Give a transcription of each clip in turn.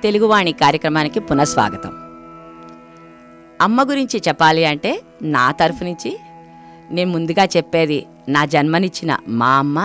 తెలుగువాణి కార్యక్రమానికి పునఃస్వాగతం అమ్మ గురించి చెప్పాలి అంటే నా తరఫు నుంచి నేను ముందుగా చెప్పేది నా జన్మనిచ్చిన మా అమ్మ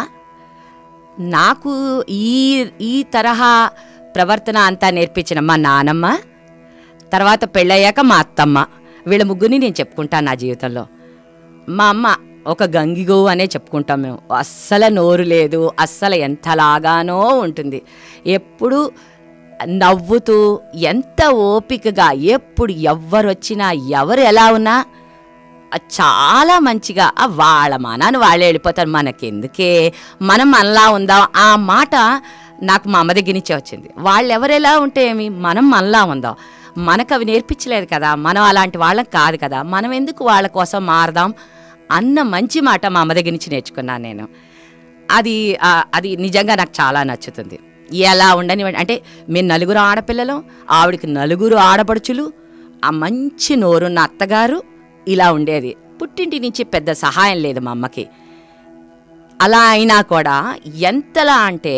నాకు ఈ ఈ తరహా ప్రవర్తన అంతా నేర్పించిన మా నానమ్మ తర్వాత పెళ్ళయ్యాక మా అత్తమ్మ వీళ్ళ ముగ్గురిని నేను చెప్పుకుంటాను నా జీవితంలో మా అమ్మ ఒక గంగిగో అనే చెప్పుకుంటాం మేము అస్సలు నోరు లేదు అస్సలు ఎంతలాగానో ఉంటుంది ఎప్పుడు నవ్వుతూ ఎంత ఓపికగా ఎప్పుడు ఎవ్వరు వచ్చినా ఎవరు ఎలా ఉన్నా ఆ చాలా మంచిగా ఆ వాళ్ళ మానాన్ని వాళ్ళే వెళ్ళిపోతారు మనకెందుకే మనం మనలా ఉందాం ఆ మాట నాకు మా అమ్మ దగ్గర నుంచే వచ్చింది వాళ్ళు ఎవరెలా ఉంటే ఏమి మనం మనలా ఉందాం మనకు అవి నేర్పించలేదు కదా మనం అలాంటి వాళ్ళం కాదు కదా మనం ఎందుకు వాళ్ళ కోసం మారదాం అన్న మంచి మాట మా అమ్మ దగ్గర నుంచి నేర్చుకున్నాను నేను అది ఆ, అది నిజంగా నాకు చాలా నచ్చుతుంది ఎలా ఉండని అంటే మేము నలుగురు ఆడపిల్లలు ఆవిడకి నలుగురు ఆడపడుచులు ఆ మంచి నోరున్న అత్తగారు ఇలా ఉండేది పుట్టింటి నుంచి పెద్ద సహాయం లేదు మా అమ్మకి అలా అయినా కూడా ఎంతలా అంటే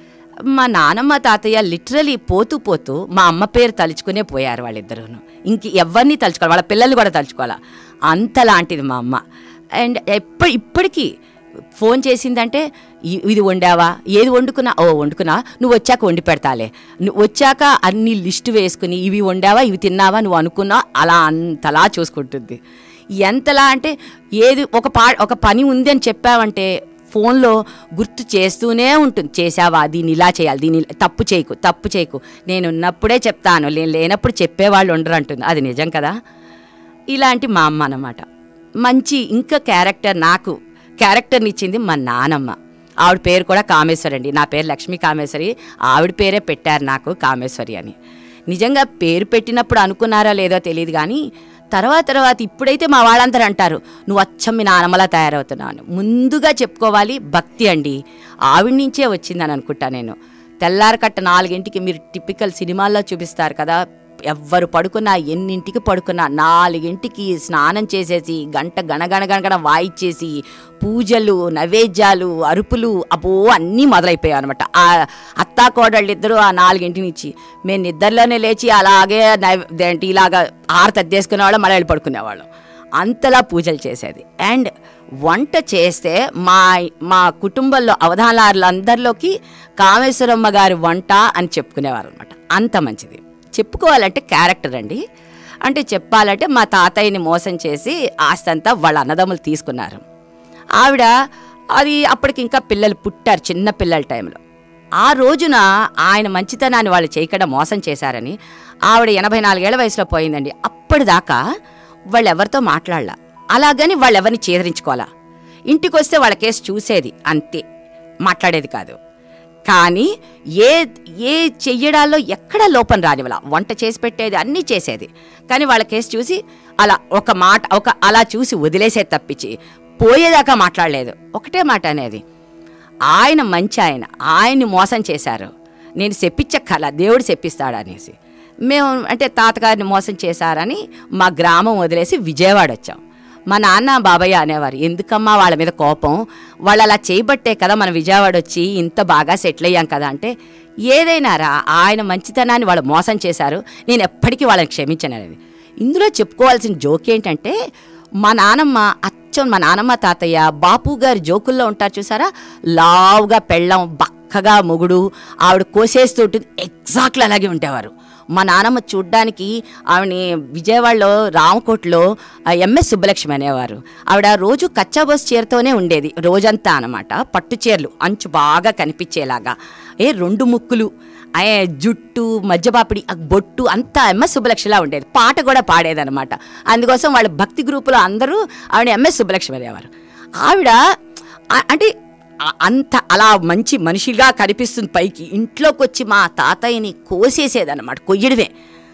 మా నానమ్మ తాతయ్య లిటరలీ పోతూ పోతూ మా అమ్మ పేరు తలుచుకునే పోయారు వాళ్ళిద్దరూను ఇంక ఎవరిని తలుచుకోవాలి వాళ్ళ పిల్లలు కూడా తలుచుకోవాలా అంతలాంటిది మా అమ్మ అండ్ ఎప్పటి ఇప్పటికీ ఫోన్ చేసిందంటే "ఇ- ఇది వండావా ఏది వండుకున్నా ఓ వండుకున్నా నువ్వు వచ్చాక వండి పెడతాలే నువ్వు వచ్చాక అన్ని లిస్టు వేసుకుని ఇవి వండావా ఇవి తిన్నావా నువ్వు అనుకున్నా అలా అంతలా చూసుకుంటుంది ఎంతలా అంటే ఏది ఒక పా ఒక పని ఉంది అని చెప్పావంటే ఫోన్లో గుర్తు చేస్తూనే ఉంటుంది చేసావా దీన్ని ఇలా చేయాలి దీన్ని ఇలా- తప్పు చేయకు తప్పు చేయకు నేను ఉన్నప్పుడే చెప్తాను నేను లేనప్పుడు చెప్పేవాళ్ళు ఉండరు అంటుంది అది నిజం కదా ఇలాంటి మా అమ్మ అన్నమాట మంచి ఇంకా క్యారెక్టర్ నాకు క్యారెక్టర్ని ఇచ్చింది మా నానమ్మ ఆవిడ పేరు కూడా కామేశ్వరి అండి నా పేరు లక్ష్మీ కామేశ్వరి ఆవిడ పేరే పెట్టారు నాకు కామేశ్వరి అని నిజంగా పేరు పెట్టినప్పుడు అనుకున్నారా లేదో తెలియదు కానీ తర్వాత తర్వాత ఇప్పుడైతే మా వాళ్ళందరూ అంటారు నువ్వు అచ్చం మీ నానమ్మలా తయారవుతున్నాను ముందుగా చెప్పుకోవాలి భక్తి అండి ఆవిడ నుంచే వచ్చిందని అనుకుంటా నేను తెల్లారకట్ట నాలుగింటికి మీరు టిపికల్ సినిమాల్లో చూపిస్తారు కదా ఎవ్వరు పడుకున్నా ఎన్నింటికి పడుకున్నా నాలుగింటికి స్నానం చేసేసి గంట గణగణ గణగణ వాయిచ్చేసి పూజలు నైవేద్యాలు అరుపులు అబ్బో అన్నీ మొదలైపోయాయి అనమాట ఆ అత్తా కోడళ్ళు ఇద్దరు ఆ నాలుగింటి నుంచి మేము నిద్రలోనే లేచి అలాగే నైవ్ ఏంటి ఇలాగా హారతి అద్దేసుకునేవాళ్ళం మళ్ళీ వెళ్ళి పడుకునేవాళ్ళం అంతలా పూజలు చేసేది అండ్ వంట చేస్తే మా మా కుటుంబంలో అవధానాలందరిలోకి కామేశ్వరమ్మ గారి వంట అని చెప్పుకునేవారు అనమాట అంత మంచిది చెప్పుకోవాలంటే క్యారెక్టర్ అండి అంటే చెప్పాలంటే మా తాతయ్యని మోసం చేసి ఆస్తి అంతా వాళ్ళ అన్నదమ్ములు తీసుకున్నారు ఆవిడ అది అప్పటికి ఇంకా పిల్లలు పుట్టారు చిన్న పిల్లల టైంలో ఆ రోజున ఆయన మంచితనాన్ని వాళ్ళు చేయకుండా మోసం చేశారని ఆవిడ ఎనభై నాలుగేళ్ల వయసులో పోయిందండి అప్పటిదాకా వాళ్ళు ఎవరితో మాట్లాడలా అలాగని వాళ్ళు ఎవరిని చేదరించుకోవాలా ఇంటికి వస్తే వాళ్ళ కేసు చూసేది అంతే మాట్లాడేది కాదు కానీ ఏ ఏ చెయ్యడాల్లో ఎక్కడ లోపం రానివ్వాల వంట చేసి పెట్టేది అన్నీ చేసేది కానీ వాళ్ళ కేసు చూసి అలా ఒక మాట ఒక అలా చూసి వదిలేసే తప్పించి పోయేదాకా మాట్లాడలేదు ఒకటే మాట అనేది ఆయన మంచి ఆయన ఆయన్ని మోసం చేశారు నేను చెప్పించక్కల దేవుడు చెప్పిస్తాడు అనేసి మేము అంటే తాతగారిని మోసం చేశారని మా గ్రామం వదిలేసి విజయవాడ వచ్చాం మా నాన్న బాబయ్య అనేవారు ఎందుకమ్మా వాళ్ళ మీద కోపం వాళ్ళు అలా చేయబట్టే కదా మన విజయవాడ వచ్చి ఇంత బాగా సెటిల్ అయ్యాం కదా అంటే ఏదైనా రా ఆయన మంచితనాన్ని వాళ్ళు మోసం చేశారు నేను ఎప్పటికీ వాళ్ళని క్షమించను అనేది ఇందులో చెప్పుకోవాల్సిన జోక్ ఏంటంటే మా నానమ్మ అచ్చం మా నానమ్మ తాతయ్య బాపు గారి జోకుల్లో ఉంటారు చూసారా లావుగా పెళ్ళం బక్కగా మొగుడు ఆవిడ కోసేస్తూ ఉంటుంది ఎగ్జాక్ట్లీ అలాగే ఉండేవారు మా నానమ్మ చూడ్డానికి ఆవిడని విజయవాడలో రామకోట్లో ఎంఎస్ సుబ్బలక్ష్మి అనేవారు ఆవిడ రోజు కచ్చా బస్ చీరతోనే ఉండేది రోజంతా అనమాట పట్టు చీరలు అంచు బాగా కనిపించేలాగా ఏ రెండు ముక్కులు ఏ జుట్టు మధ్యపాపిడి ఆ బొట్టు అంతా ఎంఎస్ సుబ్బలక్ష్మిలా ఉండేది పాట కూడా పాడేదన్నమాట అందుకోసం వాళ్ళ భక్తి గ్రూపులో అందరూ ఆవిడ ఎంఎస్ సుబ్బలక్ష్మి అనేవారు ఆవిడ ఆ- అంటే ఆ- అంత అలా మంచి మనిషిగా కనిపిస్తుంది పైకి ఇంట్లోకి వచ్చి మా తాతయ్యని కోసేసేదన్నమాట కొయ్యడమే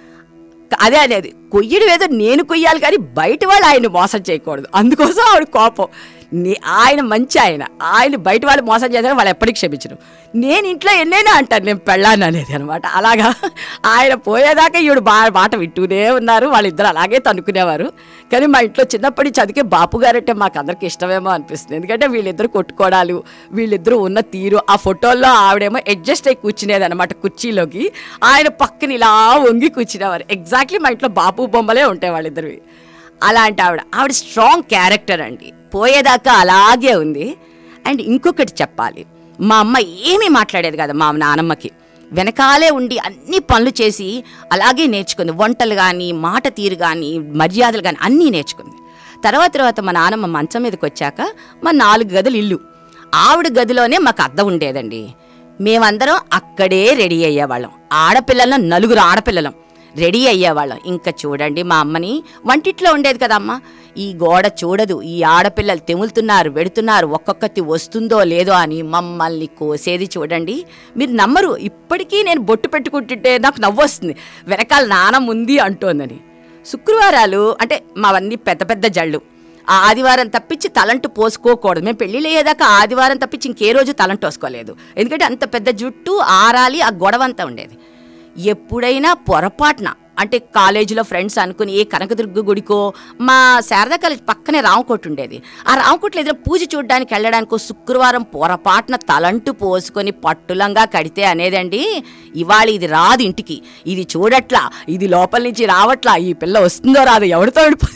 అదే అనేది కొయ్యడం ఏదో నేను కొయ్యాలి కానీ బయట వాళ్ళు ఆయన మోసం చేయకూడదు అందుకోసం ఆవిడ కోపం నే- ఆయన మంచి ఆయన ఆయన బయట వాళ్ళు మోసం చేశారు వాళ్ళు ఎప్పటికీ క్షమించరు నేను ఇంట్లో ఎన్నైనా అంటాను నేను పెళ్ళాను అనేది అనమాట అలాగా ఆయన పోయేదాకా ఈవిడ బా మాట వింటూనే ఉన్నారు వాళ్ళిద్దరు అలాగే తనుకునేవారు కానీ మా ఇంట్లో చిన్నప్పటి చదివే బాపు గారంటే మాకు అందరికి ఇష్టమేమో అనిపిస్తుంది ఎందుకంటే వీళ్ళిద్దరు కొట్టుకోవడాలు వీళ్ళిద్దరూ ఉన్న తీరు ఆ ఫోటోల్లో ఆవిడేమో అడ్జస్ట్ అయి కూర్చునేది అనమాట కుర్చీలోకి ఆయన పక్కన ఇలా వంగి కూర్చునేవారు ఎగ్జాక్ట్లీ మా ఇంట్లో బాపు బొమ్మలే ఉంటాయి వాళ్ళిద్దరివి అలాంటి ఆవిడ ఆవిడ స్ట్రాంగ్ క్యారెక్టర్ అండి పోయేదాకా అలాగే ఉంది అండ్ ఇంకొకటి చెప్పాలి మా అమ్మ ఏమీ మాట్లాడేది కదా మా నానమ్మకి వెనకాలే ఉండి అన్ని పనులు చేసి అలాగే నేర్చుకుంది వంటలు కానీ మాట తీరు కానీ మర్యాదలు కానీ అన్నీ నేర్చుకుంది తర్వాత తర్వాత మా నానమ్మ మంచం మీదకి వచ్చాక మా నాలుగు గదులు ఇల్లు ఆవిడ గదిలోనే మాకు అద్దం ఉండేదండి మేమందరం అక్కడే రెడీ అయ్యేవాళ్ళం ఆడపిల్లలం నలుగురు ఆడపిల్లలం రెడీ అయ్యేవాళ్ళం ఇంకా చూడండి మా అమ్మని వంటిట్లో ఉండేది కదా అమ్మ ఈ గోడ చూడదు ఈ ఆడపిల్లలు తెములుతున్నారు వెడుతున్నారు ఒక్కొక్కటి వస్తుందో లేదో అని మమ్మల్ని కోసేది చూడండి మీరు నమ్మరు ఇప్పటికీ నేను బొట్టు పెట్టుకుంటుంటే నాకు నవ్వు వస్తుంది వెనకాల నానమ్మ ఉంది అంటోందని శుక్రవారాలు అంటే మావన్నీ పెద్ద పెద్ద జళ్ళు ఆ ఆదివారం తప్పించి తలంటు పోసుకోకూడదు మేము పెళ్ళిళ్ళు అయ్యేదాకా ఆదివారం తప్పించి ఇంకే రోజు తలంటు పోసుకోలేదు ఎందుకంటే అంత పెద్ద జుట్టు ఆరాలి ఆ గొడవ అంతా ఉండేది ఎప్పుడైనా పొరపాటున అంటే కాలేజీలో ఫ్రెండ్స్ అనుకుని ఏ కనకదుర్గ గుడికో మా శారదా కాలేజ్ పక్కనే రామకోట ఉండేది ఆ రామకోట్లో ఎదురు పూజ చూడడానికి వెళ్ళడానికి శుక్రవారం పొరపాటున తలంటు పోసుకొని పట్టులంగా కడితే అనేదండి ఇవాళ ఇది రాదు ఇంటికి ఇది చూడట్లా ఇది లోపల నుంచి రావట్లా ఈ పిల్ల వస్తుందో రాదు ఎవరితో విడిపో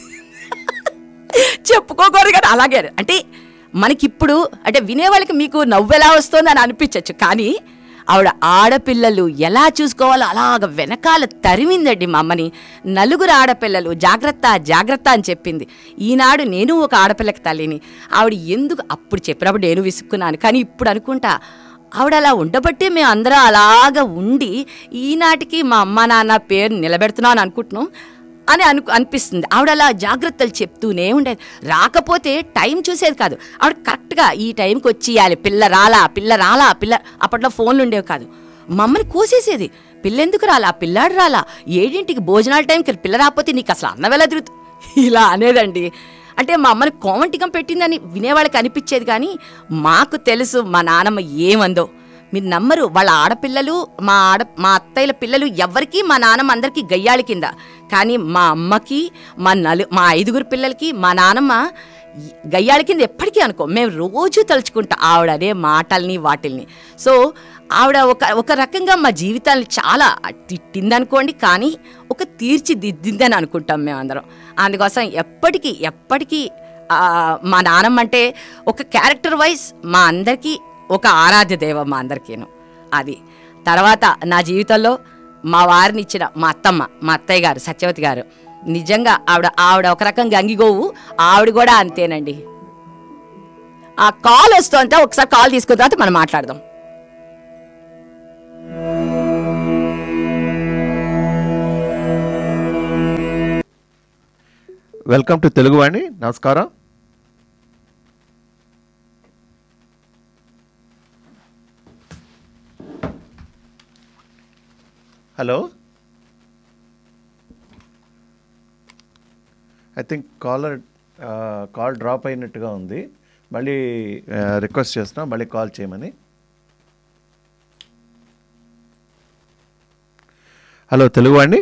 చెప్పుకోకూడదు కానీ అలాగే అంటే మనకిప్పుడు అంటే వినేవాళ్ళకి మీకు నవ్వు ఎలా వస్తుంది అని అనిపించవచ్చు కానీ ఆవిడ ఆడపిల్లలు ఎలా చూసుకోవాలో అలాగ వెనకాల తరిమిందండి మా అమ్మని నలుగురు ఆడపిల్లలు జాగ్రత్త జాగ్రత్త అని చెప్పింది ఈనాడు నేను ఒక ఆడపిల్లకి తల్లిని ఆవిడ ఎందుకు అప్పుడు చెప్పినప్పుడు నేను విసుక్కున్నాను కానీ ఇప్పుడు అనుకుంటా ఆవిడ అలా ఉండబట్టే మేము అందరం అలాగ ఉండి ఈనాటికి మా అమ్మ నాన్న పేరు నిలబెడుతున్నాం అని అనుకుంటున్నాం అని అను అనిపిస్తుంది ఆవిడ అలా జాగ్రత్తలు చెప్తూనే ఉండేది రాకపోతే టైం చూసేది కాదు ఆవిడ కరెక్ట్గా ఈ టైంకి వచ్చేయాలి పిల్ల రాలా పిల్ల రాలా పిల్ల అప్పట్లో ఫోన్లు ఉండేవి కాదు మమ్మల్ని కోసేసేది పిల్ల ఎందుకు రాలా పిల్లాడు రాలా ఏడింటికి భోజనాల టైంకి పిల్ల రాకపోతే నీకు అసలు అన్నం ఎలా తిరుగుతు ఇలా అనేదండి అంటే మా అమ్మని కోమంటికం పెట్టిందని వినేవాళ్ళకి అనిపించేది కానీ మాకు తెలుసు మా నాన్నమ్మ ఏమందో మీరు నమ్మరు వాళ్ళ ఆడపిల్లలు మా ఆడ మా అత్తయ్యల పిల్లలు ఎవరికి మా నాన్నమ్మ అందరికీ గయ్యాళి కింద కానీ మా అమ్మకి మా నలు మా ఐదుగురు పిల్లలకి మా నాన్నమ్మ గయ్యాళి కింద ఎప్పటికీ అనుకో మేము రోజు తలుచుకుంటాం ఆవిడ అదే మాటల్ని వాటిల్ని సో ఆవిడ ఒక ఒక రకంగా మా జీవితాన్ని చాలా తిట్టిందనుకోండి కానీ ఒక తీర్చిదిద్దిందని అనుకుంటాం మేమందరం అందుకోసం ఎప్పటికీ ఎప్పటికీ ఆ, మా నాన్నమ్మ అంటే ఒక క్యారెక్టర్ వైజ్ మా అందరికీ ఒక ఆరాధ్య దైవం మా అందరికీను అది తర్వాత నా జీవితంలో మా వారిని ఇచ్చిన మా అత్తమ్మ మా అత్తయ్య గారు సత్యవతి గారు నిజంగా ఆవిడ ఆవిడ ఒక రకంగా అంగిగోవు ఆవిడ కూడా అంతేనండి ఆ కాల్ వస్తుంటే ఒకసారి కాల్ తీసుకున్న తర్వాత మనం మాట్లాడదాం వెల్కమ్ టు తెలుగువాణి నమస్కారం hello I think caller call drop అయినట్టుగా ఉంది మళ్ళీ రిక్వెస్ట్ చేస్తున్నాం మళ్ళీ కాల్ చేయమని హలో తెలుగువాణి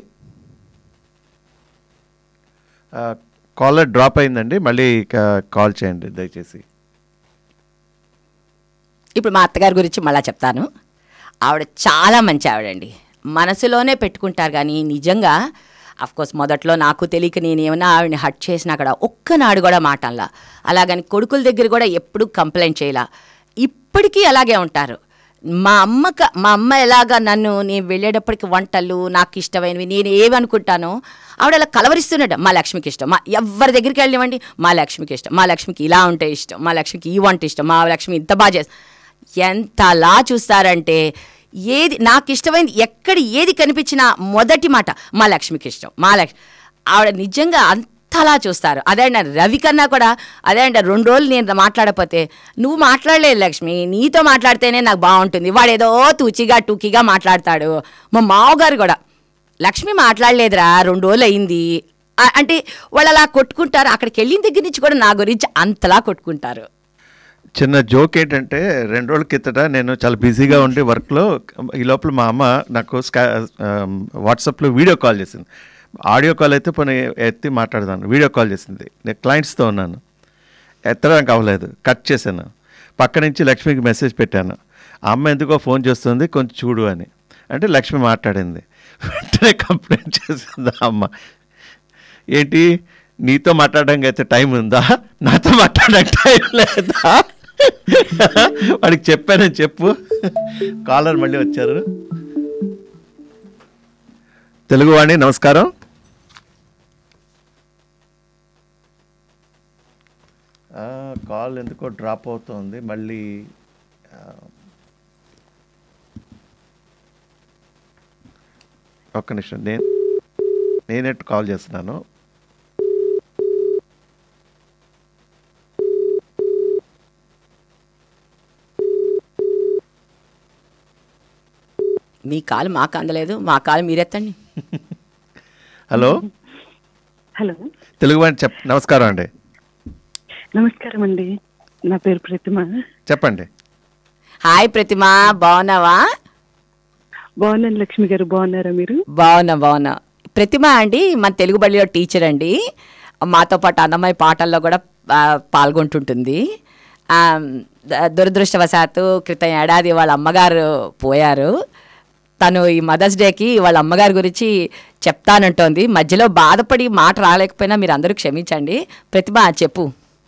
కాలర్ డ్రాప్ అయిందండి మళ్ళీ కా- కాల్ చేయండి దయచేసి ఇప్పుడు మా అత్తగారి గురించి మళ్ళా చెప్తాను ఆవిడ చాలా మంచి ఆవిడండి మనసులోనే పెట్టుకుంటారు కానీ నిజంగా కోర్స్ మొదట్లో నాకు తెలియక నేను ఏమైనా ఆవిడని హట్ చేసినా అక్కడ ఒక్కనాడు కూడా మాటల్లా అలాగని కొడుకుల దగ్గర కూడా ఎప్పుడు కంప్లైంట్ చేయలా ఇప్పటికీ అలాగే ఉంటారు మా అమ్మక మా అమ్మ ఎలాగా నన్ను నేను వెళ్ళేటప్పటికి వంటలు నాకు ఇష్టమైనవి నేను ఏమనుకుంటానో ఆవిడ అలా కలవరిస్తున్నాడు మా లక్ష్మికి ఇష్టం మా ఎవరి దగ్గరికి వెళ్ళివ్వండి మా లక్ష్మికి ఇష్టం మా లక్ష్మికి ఇలా ఉంటే ఇష్టం మా లక్ష్మికి ఈ వంట ఇష్టం మా లక్ష్మి ఇంత బాగా చేస్తా ఎంతలా చూస్తారంటే ఏది నాకు ఇష్టమైంది ఎక్కడ ఏది కనిపించినా మొదటి మాట మా లక్ష్మికి ఇష్టం మా లక్ష్మి ఆవిడ నిజంగా అంతలా చూస్తారు అదే అండి రవి కన్నా కూడా అదే అండి రెండు రోజులు నేను మాట్లాడకపోతే నువ్వు మాట్లాడలేదు లక్ష్మి నీతో మాట్లాడితేనే నాకు బాగుంటుంది వాడు ఏదో తూచిగా టూకీగా మాట్లాడతాడు మా మావగారు కూడా లక్ష్మి మాట్లాడలేదురా రెండు రోజులు అయింది ఆ- అంటే వాళ్ళు అలా కొట్టుకుంటారు అక్కడికి వెళ్ళిన దగ్గర నుంచి కూడా నా గురించి అంతలా కొట్టుకుంటారు చిన్న జోక్ ఏంటంటే రెండు రోజుల కిందట నేను చాలా బిజీగా ఉండి వర్క్లో ఈ లోపల మా అమ్మ నాకు స్కా వాట్సాప్లో వీడియో కాల్ చేసింది ఆడియో కాల్ అయితే పోనీ ఎత్తి మాట్లాడదాను వీడియో కాల్ చేసింది నేను క్లయింట్స్తో ఉన్నాను ఎత్తడానికి అవ్వలేదు కట్ చేశాను పక్క నుంచి లక్ష్మికి మెసేజ్ పెట్టాను ఆ అమ్మ ఎందుకో ఫోన్ చేస్తుంది కొంచెం చూడు అని అంటే లక్ష్మి మాట్లాడింది వెంటనే కంప్లైంట్ చేసింది ఆ అమ్మ ఏంటి నీతో మాట్లాడడానికి అయితే టైం ఉందా నాతో మాట్లాడడానికి టైం లేదా వాడికి చెప్పానని చెప్పు కాలర్ మళ్ళీ వచ్చారు తెలుగువాణి నమస్కారం ఆ, కాల్ ఎందుకో డ్రాప్ అవుతోంది మళ్ళీ ఆ, ఒక్క నిమిషం నేను నేనే కాల్ చేస్తున్నాను మీ కాలు మాకు అందలేదు మా కాలు మీరెత్తండి హలో హలో తెలుగువాణి చెప్ నమస్కారం అండి నమస్కారం అండి నా పేరు ప్రతిమ చెప్పండి హాయ్ ప్రతిమ బాగున్నావా బాగున్నాను లక్ష్మి గారు బాగున్నారా మీరు బాగున్నా బాగున్నా ప్రతిమ అండి మన తెలుగు బడిలో టీచర్ అండి మాతో పాటు అన్నమయ్య పాటల్లో కూడా ఆ, పాల్గొంటుంటుంది ఆ, ద- దురదృష్టవశాత్తు క్రితం ఏడాది వాళ్ళ అమ్మగారు పోయారు తను ఈ మదర్స్ డేకి వాళ్ళ అమ్మగారి గురించి చెప్తానంటోంది మధ్యలో బాధపడి మాట రాలేకపోయినా మీరు అందరూ క్షమించండి ప్రతిభ చెప్పు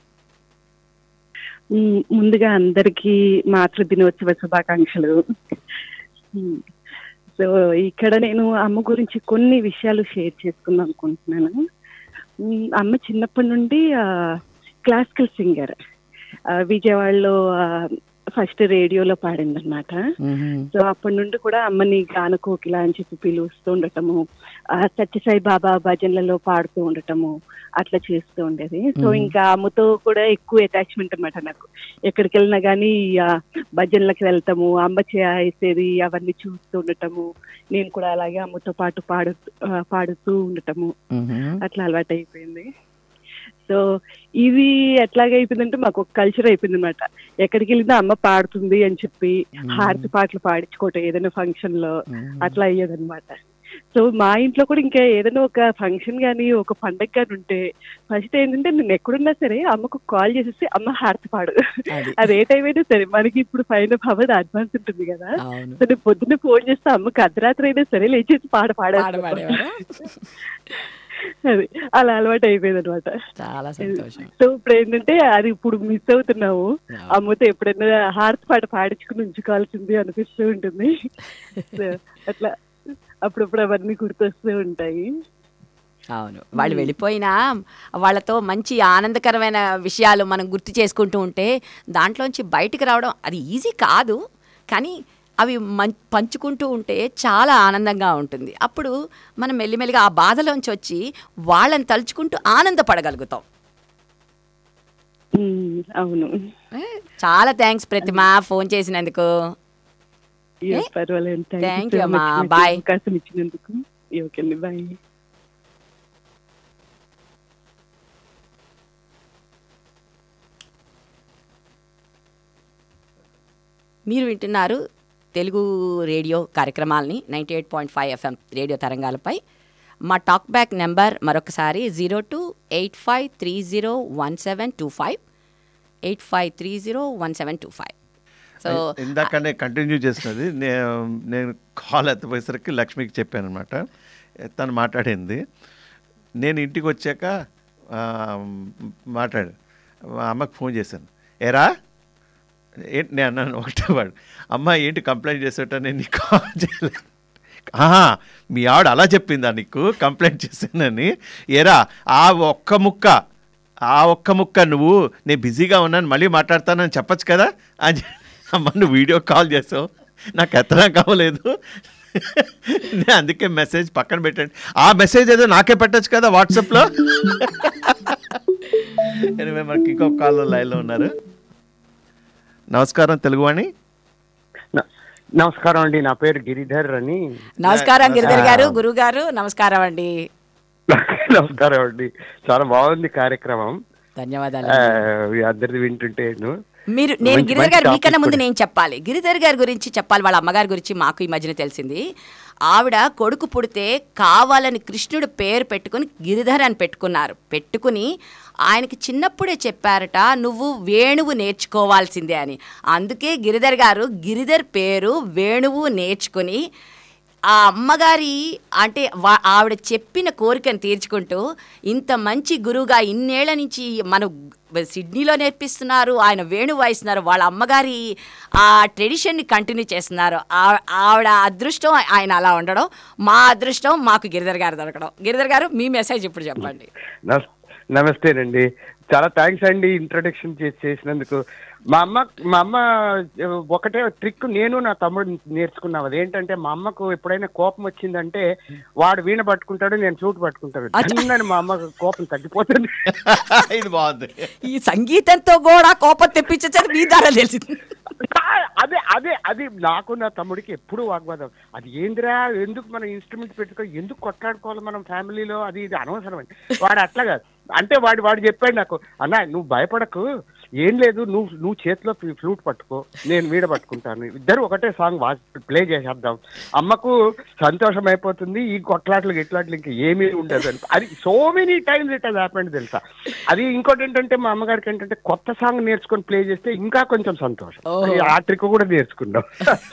మ్, ముందుగా అందరికీ మాతృ దినోత్సవ శుభాకాంక్షలు మ్, సో ఇక్కడ నేను అమ్మ గురించి కొన్ని విషయాలు షేర్ చేసుకుందాం అనుకుంటున్నాను మ్, అమ్మ చిన్నప్పటి నుండి క్లాసికల్ సింగర్ విజయవాడలో ఫస్ట్ రేడియోలో పాడింది అనమాట సో అప్పటి నుండి కూడా అమ్మని గాన కోకిల అని చెప్పి పిలుస్తూ ఉండటము ఆ సత్యసాయి బాబా భజనలలో పాడుతూ ఉండటము అట్లా చేస్తూ ఉండేది సో ఇంకా అమ్మతో కూడా ఎక్కువ అటాచ్మెంట్ అన్నమాట నాకు ఎక్కడికి వెళ్ళినా కానీ భజనలకు వెళ్తాము అమ్మ చేసేది అవన్నీ చూస్తూ ఉండటము నేను కూడా అలాగే అమ్మతో పాటు పాడు ఆ, పాడుతూ ఉండటము అట్లా అలవాటు అయిపోయింది సో ఇది ఎట్లాగ అయిపోయిందంటే మాకు ఒక కల్చర్ అయిపోయింది అనమాట ఎక్కడికి వెళ్ళినా అమ్మ పాడుతుంది అని చెప్పి హారతి పాటలు పాడించుకోవటం ఏదైనా ఫంక్షన్ లో అట్లా అయ్యేదన్నమాట సో మా ఇంట్లో కూడా ఇంకా ఏదైనా ఒక ఫంక్షన్ కానీ ఒక పండగ కానీ ఉంటే ఫస్ట్ ఏంటంటే నేను ఎక్కడున్నా సరే అమ్మకు కాల్ చేసేసి అమ్మ హారతి పాడు అది. అది ఏ టైం అయినా సరే మనకి ఇప్పుడు ఫైన్ అవర్ అడ్వాన్స్ ఉంటుంది కదా అవును సో నేను పొద్దున్న ఫోన్ చేస్తే అమ్మకి అర్ధరాత్రి అయినా సరే లేచేసి పాట పాడ పాడాలి పాడేవారా? అది అలా అలవాటు అయిపోయింది అనమాట చాలా సంతోషం సో ఇప్పుడు ఏంటంటే అది ఇప్పుడు మిస్ అవుతున్నాము Yeah. అమ్మతో ఎప్పుడైనా హార్ట్ పాట పాడించుకుని ఉంచుకోవాల్సింది అనిపిస్తూ ఉంటుంది So, అట్లా అప్పుడప్పుడు అవన్నీ గుర్తొస్తూ ఉంటాయి అవును వాళ్ళు వెళ్ళిపోయినా వాళ్ళతో మంచి ఆనందకరమైన విషయాలు మనం గుర్తు చేసుకుంటూ ఉంటే దాంట్లోంచి బయటికి రావడం అది ఈజీ కాదు కానీ అవి మం పంచుకుంటూ ఉంటే చాలా ఆనందంగా ఉంటుంది అప్పుడు మనం మెల్లిమెల్లిగా ఆ బాధలోంచి వచ్చి వాళ్ళని తలుచుకుంటూ ఆనందపడగలుగుతాం ఉమ్, అవును ఏ, చాలా థ్యాంక్స్ ప్రతిమ ఫోన్ చేసినందుకు Yes, పర్వాలేదు Thank you Thank so you, అమ్మా. much నాకు Bye. అవకాశం ఇచ్చినందుకు ఓకే అండి బాయ్ మీరు వింటున్నారు తెలుగు రేడియో కార్యక్రమాలని ninety eight point five FM radio తరంగాలపై మా టాక్ బ్యాక్ నెంబర్ మరొకసారి zero two eight five three zero one seven two five eight five three zero one seven two five so ఇందాకనే continue చేసినది నేను నేను కాల్ ఎత్తపోయేసరికి లక్ష్మికి చెప్పాను అనమాట తను మాట్లాడింది నేను ఇంటికి వచ్చాక ఆ, మాట్లాడు మా అమ్మకి ఫోన్ చేశాను ఏరా ఏంటి నేను అన్నాను ఒకటే వాడు అమ్మ ఏంటి కంప్లైంట్ చేసేట నేను నీకు కాల్ చేయలేదు ఆహా మీ ఆవిడ అలా చెప్పిందా నీకు కంప్లైంట్ చేశానని ఏరా ఆ ఒక్క ముక్క ఆ ఒక్క ముక్క నువ్వు నేను బిజీగా ఉన్నాను మళ్ళీ మాట్లాడతానని చెప్పొచ్చు కదా అని చెప్పి, అమ్మ నువ్వు వీడియో కాల్ చేసావు నాకు ఎత్తడం కావలేదు నేను అందుకే మెసేజ్ పక్కన పెట్టండి ఆ మెసేజ్ ఏదో నాకే పెట్టచ్చు కదా వాట్సాప్లో ఎనివే మనకి ఇంకొక కాల్ లైన్లో ఉన్నారు నమస్కారం తెలుగువాణి న- నమస్కారం అండి నా పేరు గిరిధర్ అని నమస్కారం గిరిధర్ గారు గురువు గారు నమస్కారం అండి నమస్కారం అండి చాలా బాగుంది కార్యక్రమం ధన్యవాదాలు ఆ, మీ అందరిది వింటుంటే మీరు నేను మంచి- గిరిధర్ గారు మంచి మీకన్నా topic ముందు కూడా. నేను చెప్పాలి గిరిధర్ గారి గురించి చెప్పాలి వాళ్ళ అమ్మగారి గురించి మాకు ఈ మధ్యన తెలిసింది ఆవిడ కొడుకు పుడితే కావాలని కృష్ణుడు పేరు పెట్టుకుని గిరిధర్ అని పెట్టుకున్నారు పెట్టుకుని ఆయనకి చిన్నప్పుడే చెప్పారట నువ్వు వేణువు నేర్చుకోవాల్సిందే అని అందుకే గిరిధర్ గారు గిరిధర్ పేరు వేణువు నేర్చుకుని ఆ అమ్మగారి అంటే వా- ఆవిడ చెప్పిన కోరికను తీర్చుకుంటూ ఇంత మంచి గురువుగా ఇన్నేళ్ల నుంచి మన సిడ్నీలో నేర్పిస్తున్నారు ఆయన వేణు వాయిస్తున్నారు వాళ్ళ అమ్మగారి ఆ ట్రెడిషన్ని కంటిన్యూ చేస్తున్నారు ఆ- ఆవిడ అదృష్టం ఆయన అలా ఉండడం మా అదృష్టం మాకు గిరిధర్ గారు దొరకడం గిరిధర్ గారు మీ మెసేజ్ ఇప్పుడు చెప్పండి నమస్- నమస్తేనండి చాలా థ్యాంక్స్ అండి ఇంట్రొడక్షన్ చేసి చేసినందుకు మా అమ్మ మా అమ్మ ఒకటే ట్రిక్ నేను నా తమ్ముడు నేర్చుకున్నాం అదేంటంటే మా అమ్మకు ఎప్పుడైనా కోపం వచ్చిందంటే వాడు వీణ పట్టుకుంటాడు నేను ఫ్లూట్ పట్టుకుంటాడు చిన్నని మా అమ్మకు కోపం తగ్గిపోతుంది ఇది బాగుంది ఈ సంగీతంతో కూడా కోపం తెప్పించచ్చు మీ ద్వారా తెలిసింది అదే అదే అది నాకు నా తమ్ముడికి ఎప్పుడు వాగ్వాదం అది ఏందిరా ఎందుకు మనం ఇన్స్ట్రుమెంట్ పెట్టుకో ఎందుకు కొట్లాడుకోవాలి మనం ఫ్యామిలీలో అది ఇది అనవసరం అని వాడు అట్లా కాదు అంటే వాడు వాడు చెప్పాడు నాకు అన్న నువ్వు భయపడకు ఏం లేదు నువ్వు నువ్వు చేతిలో ఫ్లూ- ఫ్లూట్ పట్టుకో నేను వీడ పట్టుకుంటాను ఇద్దరు ఒకటే సాంగ్ వా ప్లే చేసేద్దాం అమ్మకు సంతోషం అయిపోతుంది ఈ కొట్లాట్లు గిట్లాట్లు ఇంకా ఏమీ ఉండదు అని అది so many times it happened తెలుసా అది ఇంకోటి ఏంటంటే మా అమ్మగారికి ఏంటంటే కొత్త సాంగ్ నేర్చుకొని ప్లే చేస్తే ఇంకా కొంచెం సంతోషం ఓహో. ఆ ట్రిక్ కూడా నేర్చుకున్నాం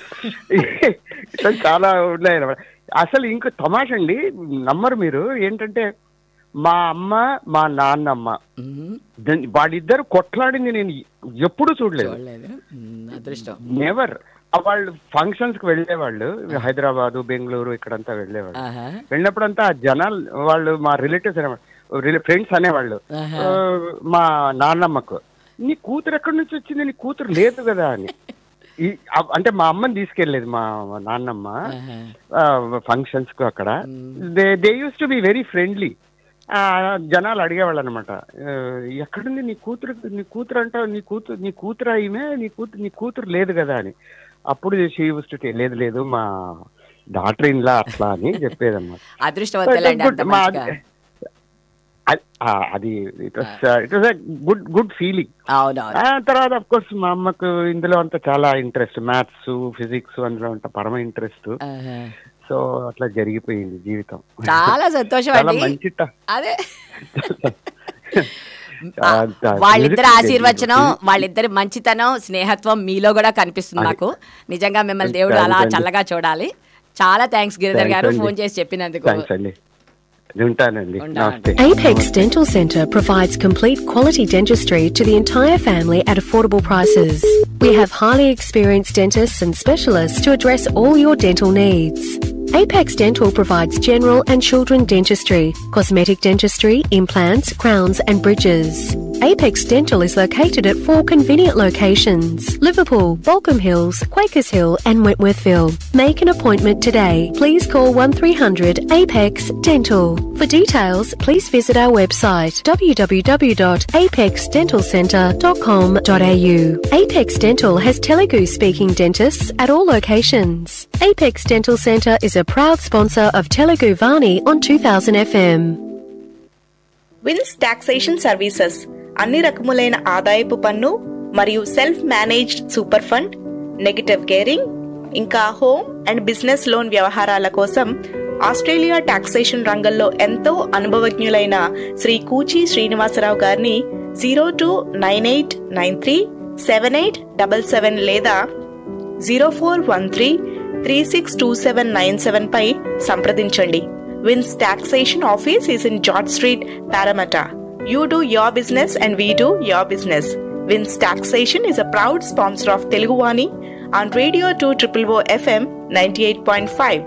ఇట్లా చాలా ఉన్నాయి అన్నమాట. అసలు ఇంకా తమాష అండి నమ్మరు మీరు ఏంటంటే మా అమ్మ మా నాన్నమ్మ మ్మ్. దన్- వాళ్ళిద్దరు కొట్లాడింది నేను ఎప్పుడు చూడలేదు చూడలేదు మ్మ్, అదృష్టం నెవర్ వాళ్ళు ఫంక్షన్స్ కి వెళ్ళేవాళ్ళు హైదరాబాద్ బెంగళూరు ఇక్కడంతా వెళ్ళేవాళ్ళు ఆహా. వెళ్ళినప్పుడంతా ఆ జనాలు వాళ్ళు మా రిలేటివ్స్ అనేవాళ్ళు ఫ్రెండ్స్ అనేవాళ్ళు ఆహా. ఆ, మా నాన్నమ్మకు నీ కూతురు ఎక్కడి నుంచి వచ్చింది నీ కూతురు లేదు కదా అని ఈ అ- అంటే మా అమ్మని తీసుకెళ్లేదు మా మా నాన్నమ్మ ఆహా. ఫంక్షన్స్ కు అక్కడ they they use to be very friendly జనాలు అడిగేవాళ్ళు అనమాట ఎక్కడుంది నీ కూతురు నీ కూతురు అంటావు నీ కూతురు నీ కూతురు ఈమె నీ కూతురు నీ కూతురు లేదు కదా అని అప్పుడు షీ యూస్ టు లేదు లేదు మా డాక్టర్ ఇన్లా అట్లా అని చెప్పేదన్నమాట అదృష్టవంతులండి అంత మా- మంచిగా అది- ఆ, అది it was it was good good feeling అవునవును ఆ తర్వాత అఫ్ కోర్స్ మా అమ్మకు ఇందులో అంతా చాలా ఇంట్రెస్ట్ మ్యాథ్స్ ఫిజిక్స్ అందులో అంతా పరమ ఇంట్రెస్ట్ ఆహా. సో అట్లా జరిగిపోయింది జీవితం చాలా సంతోషం చాలా అండి మంచి ట- అదే ఆ, ఆ, వాళ్ళిద్దరి music ఆశీర్వచనం music. వాళ్ళిద్దరి మంచితనం స్నేహత్వం మీలో కూడా కనిపిస్తుంది అది. నాకు నిజంగా మిమ్మల్ని దేవుడు Thanks అలా అండి. చల్లగా చూడాలి చాలా థ్యాంక్స్ గిరిధర్ Thanks గారు అండి. ఫోన్ చేసి చెప్పినందుకు థ్యాంక్స్ అండి ఉంటానండి ఉంటామండి. నమస్తే Apex Dental Centre provides complete quality dentistry to the entire family at affordable prices. We have highly experienced dentists and specialists to address all your dental needs. Apex Dental provides general and children dentistry, cosmetic dentistry, implants, crowns, and bridges. Apex Dental is located at four convenient locations Liverpool, Balcombe Hills, Quakers Hill, and Wentworthville. Make an appointment today. Please call 1300 Apex Dental. For details, please visit our website www.apexdentalcentre.com.au. Apex Dental has Telugu speaking dentists at all locations. Apex Dental Centre is a proud sponsor of Telugu Vani on 2000 FM. Vince taxation services అన్ని రకములైన ఆదాయపు పన్ను మరియు self managed super fund negative gearing ఇంకా home and business loan వ్యవహారాల కోసం Australia taxation రంగంలో ఎంతో అనుభవజ్ఞులైన శ్రీ కూచి శ్రీనివాసరావు గారిని zero two nine eight nine three seven eight double seven లేదా zero four one three three six two seven nine seven పై సంప్రదించండి Vince taxation office is in George Street Parramatta you do your business and we do your business Vince taxation is a proud sponsor of Teluguvani on radio two triple O FM ninety eight point five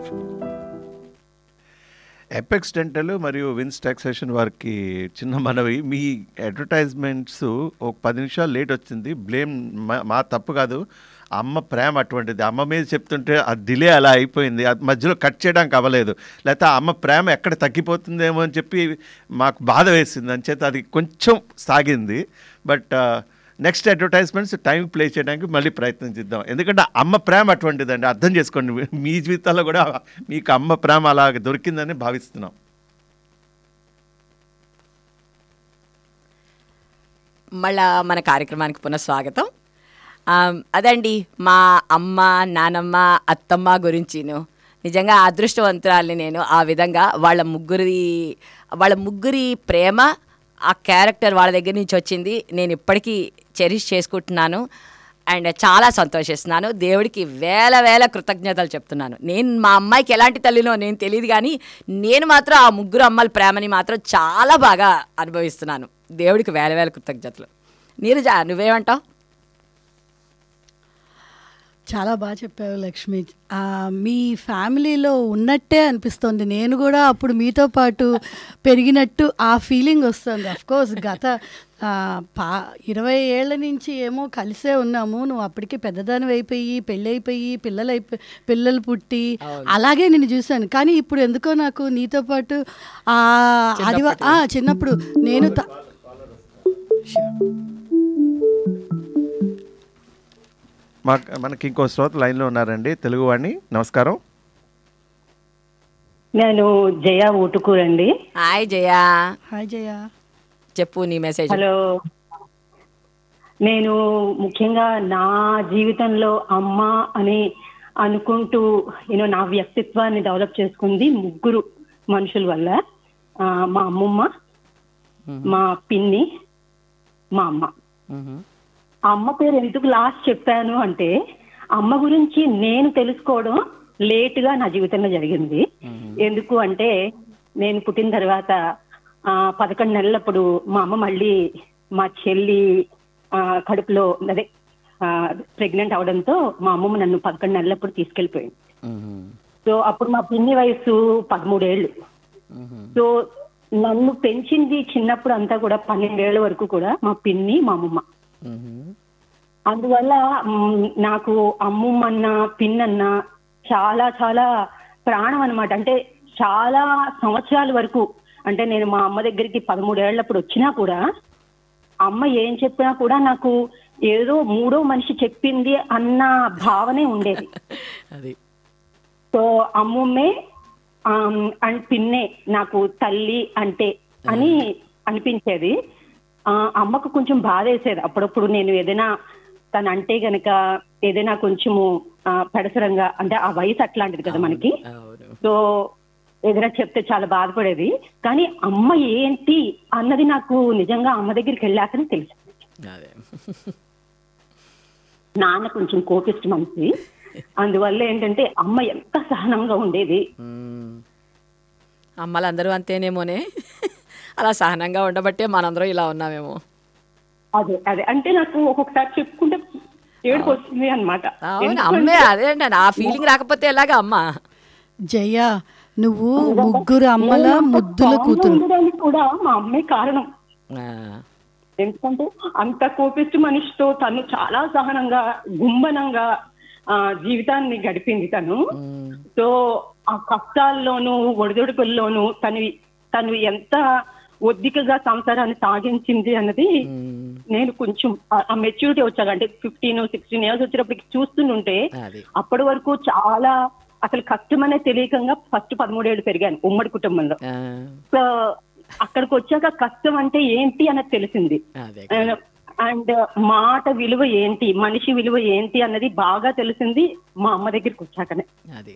Apex Dental మరియు Vince taxation వారికి చిన్న మనవి మీ advertisements ఒక పది నిమిషాలు late వచ్చింది blame మా- మా తప్పు కాదు అమ్మ ప్రేమ అటువంటిది అమ్మ మీద చెప్తుంటే ఆ డిలే అలా అయిపోయింది అది మధ్యలో కట్ చేయడానికి అవ్వలేదు లేకపోతే ఆ అమ్మ ప్రేమ ఎక్కడ తగ్గిపోతుందేమో అని చెప్పి మాకు బాధ వేసింది అంచేత అది కొంచెం సాగింది but next advertisements time play చేయడానికి మళ్ళీ ప్రయత్నం చేద్దాం ఎందుకంటే అమ్మ ప్రేమ అటువంటిదండి అర్థం చేసుకోండి మీ జీవితాల్లో కూడా మీకు అమ్మ ప్రేమ అలా దొరికిందని భావిస్తున్నాం మళ్ళా మన కార్యక్రమానికి పునఃస్వాగతం ఆ, అదండి మా అమ్మ నానమ్మ అత్తమ్మ గురించిను నిజంగా అదృష్టవంతురాల్ని నేను ఆ విధంగా వాళ్ళ ముగ్గురి వాళ్ళ ముగ్గురి ప్రేమ ఆ క్యారెక్టర్ వాళ్ళ దగ్గర నుంచి వచ్చింది నేను ఇప్పటికీ చెరిష్ చేసుకుంటున్నాను అండ్ చాలా సంతోషిస్తున్నాను దేవుడికి వేల వేల కృతజ్ఞతలు చెప్తున్నాను నేను మా అమ్మాయికి ఎలాంటి తల్లినో నేను తెలియదు కానీ నేను మాత్రం ఆ ముగ్గురు అమ్మల ప్రేమని మాత్రం చాలా బాగా అనుభవిస్తున్నాను దేవుడికి వేల వేల కృతజ్ఞతలు నీరజ నువ్వేమంటావు చాలా బాగా చెప్పావు లక్ష్మి ఆ, మీ ఫ్యామిలీలో ఉన్నట్టే అనిపిస్తుంది నేను కూడా అప్పుడు మీతో పాటు పెరిగినట్టు ఆ ఫీలింగ్ వస్తుంది అఫ్ కోర్స్ గత ఆ, పా ఇరవై ఏళ్ల నుంచి ఏమో కలిసే ఉన్నాము నువ్వు అప్పటికి పెద్దదాని అయిపోయి పెళ్ళి అయిపోయి పిల్లలు అయిపోయి పిల్లలు పుట్టి అలాగే నేను చూశాను కానీ ఇప్పుడు ఎందుకో నాకు నీతో పాటు ఆ ఆదివా ఆ, చిన్నప్పుడు నేను త- మా మనకి ఇంకో శ్రోత లైన్లో ఉన్నారండి తెలుగు వాడిని నమస్కారం నేను జయ ఊటుకూరండి హాయ్ జయా హాయ్ జయ చెప్పు నీ మెసేజ్ హలో నేను ముఖ్యంగా నా జీవితంలో అమ్మ అని అనుకుంటూ యూనో నా వ్యక్తిత్వాన్ని డెవలప్ చేసుకుంది ముగ్గురు మనుషుల వల్ల ఆ, మా అమ్మమ్మ మా పిన్ని మా అమ్మ ఆ అమ్మ పేరు ఎందుకు లాస్ట్ చెప్పాను అంటే అమ్మ గురించి నేను తెలుసుకోవడం లేట్ గా నా జీవితంలో జరిగింది ఎందుకు అంటే నేను పుట్టిన తర్వాత ఆ పదకొండు నెలలప్పుడు మా అమ్మ మళ్ళీ మా చెల్లి ఆ, కడుపులో అదే ప్రెగ్నెంట్ అవడంతో మా అమ్మమ్మ నన్ను పదకొండు నెలలప్పుడు తీసుకెళ్లిపోయింది సో అప్పుడు మా పిన్ని వయసు పదమూడేళ్ళు సో నన్ను పెంచింది చిన్నప్పుడు అంతా కూడా పన్నెండేళ్ల వరకు కూడా మా పిన్ని మా అమ్మమ్మ అందువల్ల మ్, నాకు అమ్మమ్మన్న పిన్నన్న చాలా చాలా ప్రాణం అన్నమాట అంటే చాలా సంవత్సరాల వరకు అంటే నేను మా అమ్మ దగ్గరికి పదమూడేళ్లప్పుడు వచ్చినా కూడా అమ్మ ఏం చెప్పినా కూడా నాకు ఏదో మూడో మనిషి చెప్పింది అన్న భావనే ఉండేది అది సో అమ్మమ్మే ఆమ్, అండ్ పిన్నే నాకు తల్లి అంటే అని అనిపించేది ఆ, అమ్మకు కొంచెం బాధ వేసేది అప్పుడప్పుడు నేను ఏదైనా తను అంటే గనక ఏదైనా కొంచెము ఆ, పెడసరంగా అంటే ఆ వయసు అట్లాంటిది కదా మనకి అవును సో ఏదైనా చెప్తే చాలా బాధపడేది కానీ అమ్మ ఏంటి అన్నది నాకు నిజంగా అమ్మ దగ్గరికి వెళ్ళాకనే తెలుసు అదే నాన్న కొంచెం కోపిస్ట్ మనిషి అందువల్ల ఏంటంటే అమ్మ ఎంత సహనంగా ఉండేది మ్మ్. అమ్మలందరూ అంతేనేమోనే అలా సహనంగా ఉండబట్టే మనందరం ఇలా ఉన్నామేమో అదే అదే అంటే నాకు ఒక్కొక్కసారి చెప్పుకుంటే ఏడుపు వస్తుంది అనమాట అవును అమ్మే అదే అండి ఆ ఫీలింగ్ రాకపోతే ఎలాగా అమ్మ జయ నువ్వు ముగ్గురు అమ్మల ముద్దుల కూతురు ఉండడానికి కూడా మా అమ్మే కారణం ఆ, ఎందుకంటే అంత కోపిస్ట్ మనిషితో తను చాలా సహనంగా గుంబనంగా ఆ జీవితాన్ని గడిపింది తను మ్మ్. సో ఆ కష్టాల్లోనూ ఒడిదొడుకుల్లోనూ తను తను ఎంత ఒద్దికగా సంసారాన్ని సాగించింది అన్నది మ్మ్. నేను కొంచెం ఆ- ఆ మెచ్యూరిటీ వచ్చాక అంటే ఫిఫ్టీన్ సిక్స్టీన్ ఇయర్స్ వచ్చేటప్పటికి చూస్తుంటే అది అప్పటి వరకు చాలా అసలు కష్టమనే తెలియకంగా ఫస్ట్ పదమూడేళ్ళు పెరిగాను ఉమ్మడి కుటుంబంలో ఆ, సో అక్కడికి వచ్చాక కష్టం అంటే ఏంటి అన్నది తెలిసింది అదే అండ్ మాట విలువ ఏంటి మనిషి విలువ ఏంటి అన్నది బాగా తెలిసింది మా అమ్మ దగ్గరికి వచ్చాకనే అది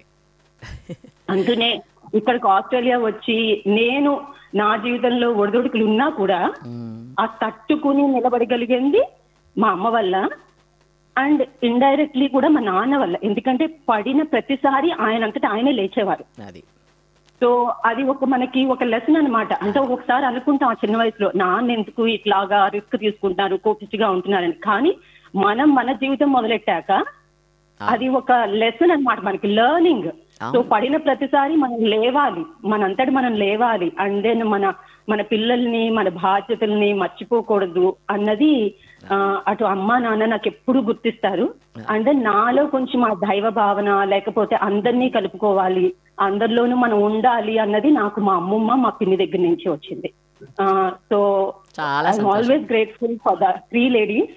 అందునే ఇక్కడికి ఆస్ట్రేలియా వచ్చి నేను నా జీవితంలో ఒడిదొడుకులు ఉన్నా కూడా మ్మ్. ఆ తట్టుకుని నిలబడగలిగింది మా అమ్మ వల్ల అండ్ ఇండైరెక్ట్లీ కూడా మా నాన్న వల్ల ఎందుకంటే పడిన ప్రతిసారి ఆయన అంతటా ఆయనే లేచేవారు అది సో అది ఒక మనకి ఒక లెసన్ అన్నమాట అంటే ఒక్కొక్కసారి అనుకుంటాం ఆ చిన్న వయసులో నాన్న ఎందుకు ఇట్లాగా రిస్క్ తీసుకుంటున్నారు కోపిస్ట్గా ఉంటున్నారని కానీ మనం మన జీవితం మొదలెట్టాక అది ఒక లెసన్ అన్నమాట మనకి లెర్నింగ్ సో పడిన ప్రతిసారి మనం లేవాలి మనంతటి మనం లేవాలి అండ్ దెన్ మన మన పిల్లల్ని మన బాధ్యతల్ని మర్చిపోకూడదు అన్నది ఆ, అటు అమ్మ నాన్న నాకు ఎప్పుడు గుర్తిస్తారు అండ్ దెన్ నాలో కొంచెం ఆ దైవ భావన లేకపోతే అందరినీ కలుపుకోవాలి అందరిలోనూ మనం ఉండాలి అన్నది నాకు మా అమ్మమ్మ మా పిన్ని దగ్గర నుంచి వచ్చింది సో చాలా I'm always grateful for the three ladies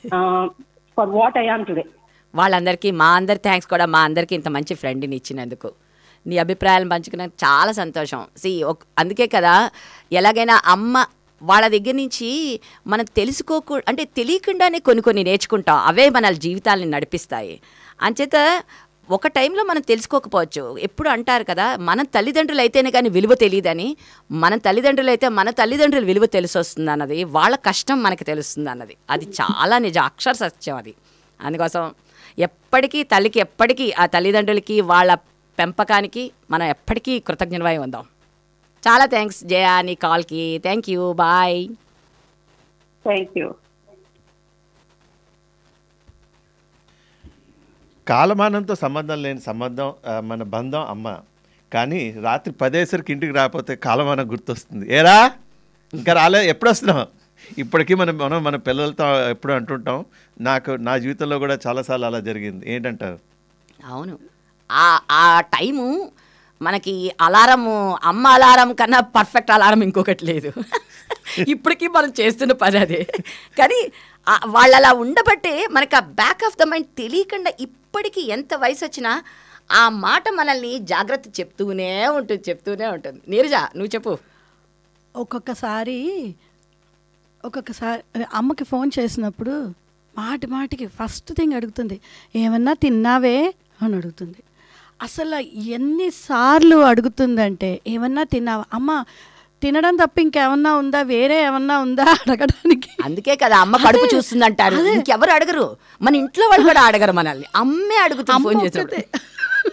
for what I am today వాళ్ళందరికీ మా అందరి థ్యాంక్స్ కూడా మా అందరికీ ఇంత మంచి ఫ్రెండ్ని ఇచ్చినందుకు నీ అభిప్రాయాలను పంచుకున్నందుకు చాలా సంతోషం సి అందుకే కదా ఎలాగైనా అమ్మ వాళ్ళ దగ్గర నుంచి మనం తెలుసుకోకూ అంటే తెలియకుండానే కొన్ని కొన్ని నేర్చుకుంటాం అవే మన జీవితాలని నడిపిస్తాయి అంచేత ఒక టైంలో మనం తెలుసుకోకపోవచ్చు ఎప్పుడు అంటారు కదా మన తల్లిదండ్రులు అయితేనే కానీ విలువ తెలియదని మన తల్లిదండ్రులు అయితే మన తల్లిదండ్రుల విలువ తెలిసి వస్తుంది అన్నది వాళ్ళ కష్టం మనకి తెలుస్తుంది అన్నది అది చాలా నిజ అక్షర సత్యం అది అందుకోసం ఎప్పటికీ తల్లికి ఎప్పటికీ ఆ తల్లిదండ్రులకి వాళ్ళ పెంపకానికి మనం ఎప్పటికీ కృతజ్ఞమై ఉందాం చాలా థ్యాంక్స్ జయా నీ కాల్కి thank you bye thank you కాలమానంతో సంబంధం లేని సంబంధం ఆ, మన బంధం అమ్మ కానీ రాత్రి పదేసరికి ఇంటికి రాకపోతే కాలమానం గుర్తొస్తుంది ఏరా ఇంకా రాలే ఎప్పుడు వస్తున్నావు ఇప్పటికీ మనం మనం మన పిల్లలతో ఎప్పుడు అంటుంటాం నాకు నా జీవితంలో కూడా చాలాసార్లు అలా జరిగింది ఏంటంటారు అవును ఆ ఆ టైము మనకి అలారము అమ్మ అలారం కన్నా పర్ఫెక్ట్ అలారం ఇంకొకటి లేదు ఇప్పటికీ మనం చేస్తున్న పని అదే కానీ ఆ- వాళ్ళు అలా ఉండబట్టే మనకి ఆ బ్యాక్ ఆఫ్ ద మైండ్ తెలియకుండా ఇప్పటికీ ఎంత వయసు వచ్చినా ఆ మాట మనల్ని జాగ్రత్త చెప్తూనే ఉంటుంది చెప్తూనే ఉంటుంది నీరజ నువ్వు చెప్పు ఒక్కొక్కసారి ఒక్కొక్కసారి అదే అమ్మకి ఫోన్ చేసినప్పుడు మాటి మాటికి ఫస్ట్ థింగ్ అడుగుతుంది ఏమన్నా తిన్నావే అని అడుగుతుంది అసలు ఎన్నిసార్లు అడుగుతుందంటే ఏమన్నా తిన్నావా అమ్మ తినడం తప్ప ఇంకేమన్నా ఉందా వేరే ఏమన్నా ఉందా అడగడానికి అందుకే కదా అమ్మ కడుపు చూస్తుంది అంటారు ఇంకెవరు అడగరు మన ఇంట్లో వాళ్ళు కూడా అడగరు మనల్ని అమ్మే అడుగుతుంది అమ్మ ఫోన్ ఒక్కతే. చేసినప్పుడు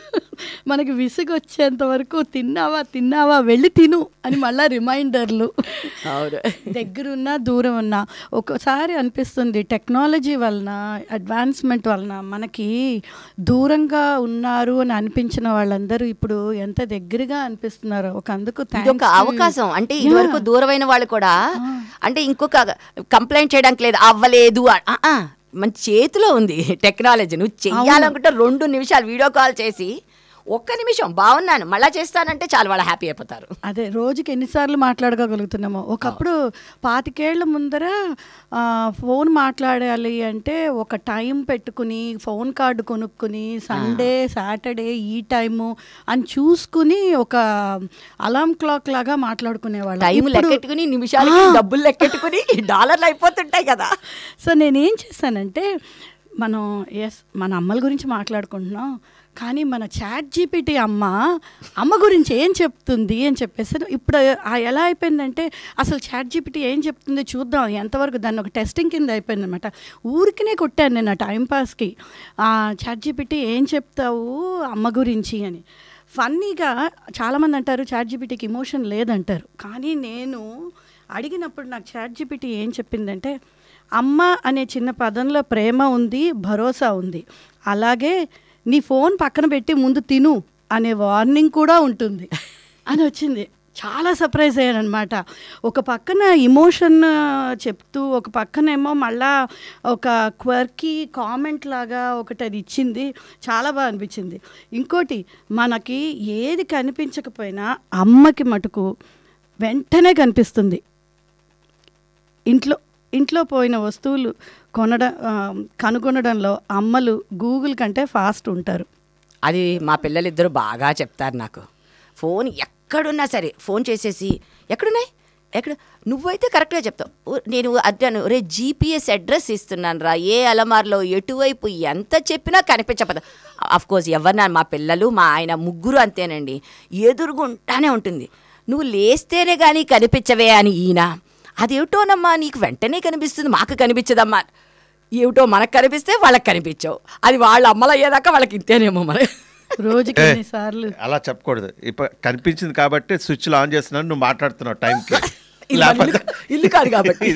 మనకి విసుగు వచ్చేంత వరకు తిన్నావా తిన్నావా వెళ్ళి తిను అని మళ్ళా రిమైండర్లు అవును దగ్గరున్నా దూరం ఉన్నా ఒక్కోసారి అనిపిస్తుంది టెక్నాలజీ వలన అడ్వాన్స్మెంట్ వలన మనకి దూరంగా ఉన్నారు అని అనిపించిన వాళ్ళందరూ ఇప్పుడు ఎంత దగ్గరగా అనిపిస్తున్నారు ఒక అందుకు ఇది thanks ఒక to you. అవకాశం అంటే ఇదివరకు దూరమైన వాళ్ళు కూడా అంటే ఇంకొక కంప్లైంట్ చేయడానికి లేదు అవ్వలేదు ఆ, ఆ, ఆ, మన చేతిలో ఉంది టెక్నాలజీ నువ్వు చెయ్యాలనుకుంటే రెండు నిమిషాలు వీడియో కాల్ చేసి ఒక్క నిమిషం బాగున్నాను మళ్ళా చేస్తానంటే చాలు వాళ్ళు హ్యాపీ అయిపోతారు అదే రోజుకి ఎన్నిసార్లు మాట్లాడగలుగుతున్నామో ఒకప్పుడు పాతికేళ్ల ముందర ఆ, ఫోన్ మాట్లాడాలి అంటే ఒక టైం పెట్టుకుని ఫోన్ కార్డు కొనుక్కుని సండే సాటర్డే ఈ టైము అని చూసుకుని ఒక అలారం క్లాక్ లాగా మాట్లాడుకునేవాళ్ళం టైం ఇప్పుడు- లెక్కెట్టుకుని నిమిషాలకి డబ్బులు లెక్కెట్టుకుని డాలర్లు అయిపోతుంటాయి కదా సో నేనేం చేశానంటే మనం ఎస్ మన అమ్మల గురించి మాట్లాడుకుంటున్నాం కానీ మన చాట్ జీపీటీ అమ్మ అమ్మ గురించి ఏం చెప్తుంది అని చెప్పేసి ఇప్పుడు ఆ ఎలా అయిపోయిందంటే అసలు చాట్ జీపీటీ ఏం చెప్తుంది చూద్దాం ఎంతవరకు దాన్ని ఒక టెస్టింగ్ కింద అయిపోయింది అనమాట ఊరికినే కొట్టాను నేను ఆ టైంపాస్కి చాట్ జీపీటీ ఏం చెప్తావు అమ్మ గురించి అని ఫన్నీగా చాలామంది అంటారు చాట్ జీపీటీకి ఇమోషన్ లేదంటారు కానీ నేను అడిగినప్పుడు నాకు చాట్ జీపీటీ ఏం చెప్పిందంటే అమ్మ అనే చిన్న పదంలో ప్రేమ ఉంది భరోసా ఉంది అలాగే నీ ఫోన్ పక్కన పెట్టి ముందు తిను అనే వార్నింగ్ కూడా ఉంటుంది అని వచ్చింది చాలా సర్ప్రైజ్ అయ్యాను అనమాట ఒక పక్కన ఇమోషన్ చెప్తూ ఒక పక్కనేమో మళ్ళా ఒక క్వర్కీ కామెంట్ లాగా ఒకటి అది ఇచ్చింది చాలా బాగా అనిపించింది ఇంకోటి మనకి ఏది కనిపించకపోయినా అమ్మకి మటుకు వెంటనే కనిపిస్తుంది ఇంట్లో ఇంట్లో పోయిన వస్తువులు కొనడం ఆ, కనుగొనడంలో అమ్మలు గూగుల్ కంటే ఫాస్ట్ ఉంటారు అది మా పిల్లలిద్దరూ బాగా చెప్తారు నాకు ఫోన్ ఎక్కడున్నా సరే ఫోన్ చేసేసి ఎక్కడున్నాయి ఎక్కడ నువ్వైతే కరెక్ట్గా చెప్తావు ఊ- నేను అడ్డాను రే జీపీఎస్ అడ్రస్ ఇస్తున్నాను రా ఏ అలమార్లో ఎటువైపు ఎంత చెప్పినా కనిపించపదు అఫ్ కోర్స్ ఎవరినా మా పిల్లలు మా ఆయన ముగ్గురు అంతేనండి ఎదురుగుంటానే ఉంటుంది నువ్వు లేస్తేనే కానీ కనిపించవే అని ఈయన అదేమిటోనమ్మా నీకు వెంటనే కనిపిస్తుంది మాకు కనిపించదమ్మా ఏమిటో మనకు కనిపిస్తే వాళ్ళకి కనిపించవు అది వాళ్ళ అమ్మలు అయ్యేదాకా వాళ్ళకి ఇంతేనేమో మరి రోజుకి ఎన్నిసార్లు అలా చెప్పకూడదు ఇప్పుడు కనిపించింది కాబట్టి స్విచ్లు ఆన్ చేస్తున్నాను నువ్వు మాట్లాడుతున్నావు టైంకి ఇల్లు ఇల్లు- ఇల్లు కాదు కాబట్టి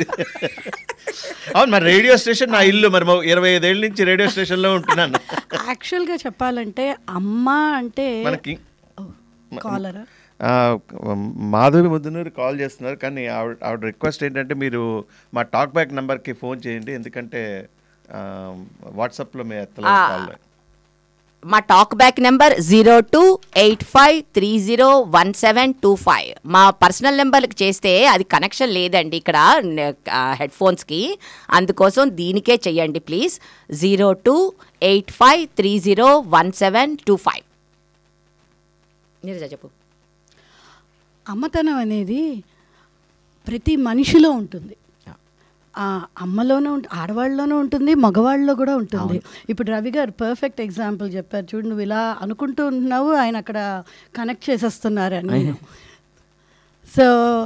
అవును మరి రేడియో స్టేషన్ నా ఇల్లు మరి మొ- ఇరవై ఐదేళ్ళ నుంచి రేడియో స్టేషన్లో ఉంటున్నాను యాక్చువల్గా చెప్పాలంటే అమ్మ అంటే మనకి కాలరా ఆ, మాధవి ముద్దునూరు కాల్ చేస్తున్నారు కానీ ఆవిడ ఆవిడ రిక్వెస్ట్ ఏంటంటే మీరు మా టాక్ బ్యాక్ నెంబర్కి ఫోన్ చేయండి ఎందుకంటే ఆ, వాట్సాప్లో మేము ఎత్తలేదు ఆ. కాల్ మా talk back number zero two eight five three zero one seven two five మా పర్సనల్ నెంబర్కి చేస్తే అది కనెక్షన్ లేదండి ఇక్కడ హెడ్ ఫోన్స్కి అందుకోసం దీనికే చెయ్యండి please zero two eight five three zero one seven two five Neeraja చెప్పు అమ్మతనం అనేది ప్రతి మనిషిలో ఉంటుంది ఆ అమ్మలోనూ ఉంట- ఆడవాళ్ళలోనూ ఉంటుంది మగవాళ్ళలో కూడా ఉంటుంది ఇప్పుడు రవి గారు పర్ఫెక్ట్ ఎగ్జాంపుల్ చెప్పారు చూడు నువ్వు ఇలా అనుకుంటూ ఉంటున్నావు ఆయన అక్కడ కనెక్ట్ చేసేస్తున్నారు అని సో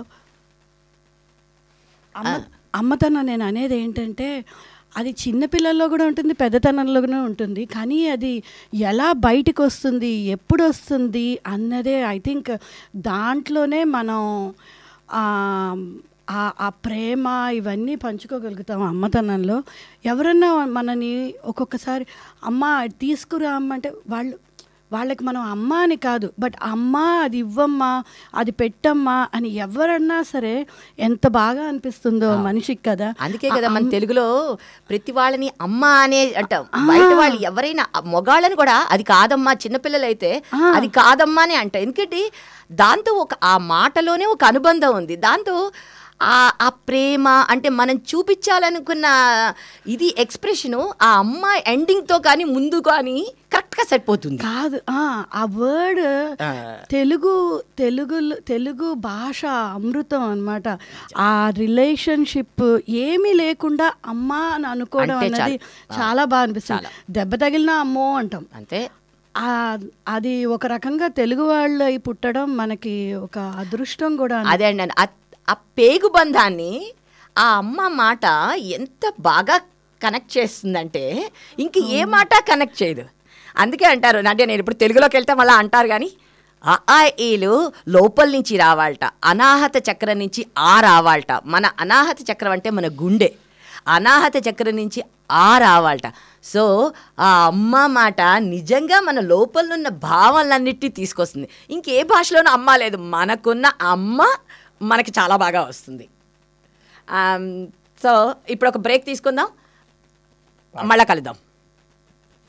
అమ్మ అమ్మతనం నేను అనేది ఏంటంటే అది చిన్నపిల్లల్లో కూడా ఉంటుంది పెద్దతనంలో కూడా ఉంటుంది కానీ అది ఎలా బయటికి వస్తుంది ఎప్పుడు వస్తుంది అన్నదే ఐ థింక్ దాంట్లోనే మనం ఆ, ఆ ఆ ప్రేమ ఇవన్నీ పంచుకోగలుగుతాం అమ్మతనంలో ఎవరన్నా మనని ఒక్కొక్కసారి అమ్మ అది తీసుకురా అమ్మ అంటే వాళ్ళు వాళ్ళకి మనం అమ్మ అని కాదు బట్ అమ్మ అది ఇవ్వమ్మా అది పెట్టమ్మా అని ఎవరన్నా సరే ఎంత బాగా అనిపిస్తుందో మనిషికి కదా అందుకే కదా మన తెలుగులో ప్రతి వాళ్ళని అమ్మ అనే అంటాం బయట వాళ్ళు ఎవరైనా ఆ మొగాళ్ళని కూడా అది కాదమ్మా చిన్నపిల్లలు అయితే అది కాదమ్మా అని అంటాం ఎందుకంటే దాంతో ఒక ఆ మాటలోనే ఒక అనుబంధం ఉంది దాంతో ఆ ఆ ప్రేమ అంటే మనం చూపించాలనుకున్న ఇది ఎక్స్ప్రెషను ఆ అమ్మ ఎండింగ్తో కానీ ముందు కానీ కరెక్ట్గా సరిపోతుంది కాదు ఆ, ఆ వర్డ్ తెలుగు తెలుగు తెలుగు భాష అమృతం అన్నమాట ఆ రిలేషన్షిప్ ఏమీ లేకుండా అమ్మ అని అనుకోవడం అంటే అన్నది చాలు. చాలా బాగా అనిపిస్తుంది దెబ్బ తగిలిన అమ్మో అంటాం అంతే ఆ, అది ఒక రకంగా తెలుగు వాళ్ళు అయి పుట్టడం మనకి ఒక అదృష్టం కూడా అన్న- అదే అండి ఆ- ఆ పేగు బంధాన్ని ఆ అమ్మ మాట ఎంత బాగా కనెక్ట్ చేస్తుందంటే ఇంక ఏ మాట కనెక్ట్ చేయదు అందుకే అంటారు అంటే నేను ఇప్పుడు తెలుగులోకి వెళ్తే మళ్ళీ అంటారు కానీ ఆ ఆ ఈలు లోపల నుంచి రావాలట అనాహత చక్రం నుంచి ఆ రావాలట మన అనాహత చక్రం అంటే మన గుండె అనాహత చక్రం నుంచి ఆ రావాలట సో ఆ అమ్మ మాట నిజంగా మన లోపలనున్న భావాలన్నిటినీ తీసుకొస్తుంది ఇంకే భాషలోనూ అమ్మ లేదు మనకున్న అమ్మ మనకి చాలా బాగా వస్తుంది ఆమ్, సో ఇప్పుడు ఒక బ్రేక్ తీసుకుందాం మళ్ళా కలుద్దాం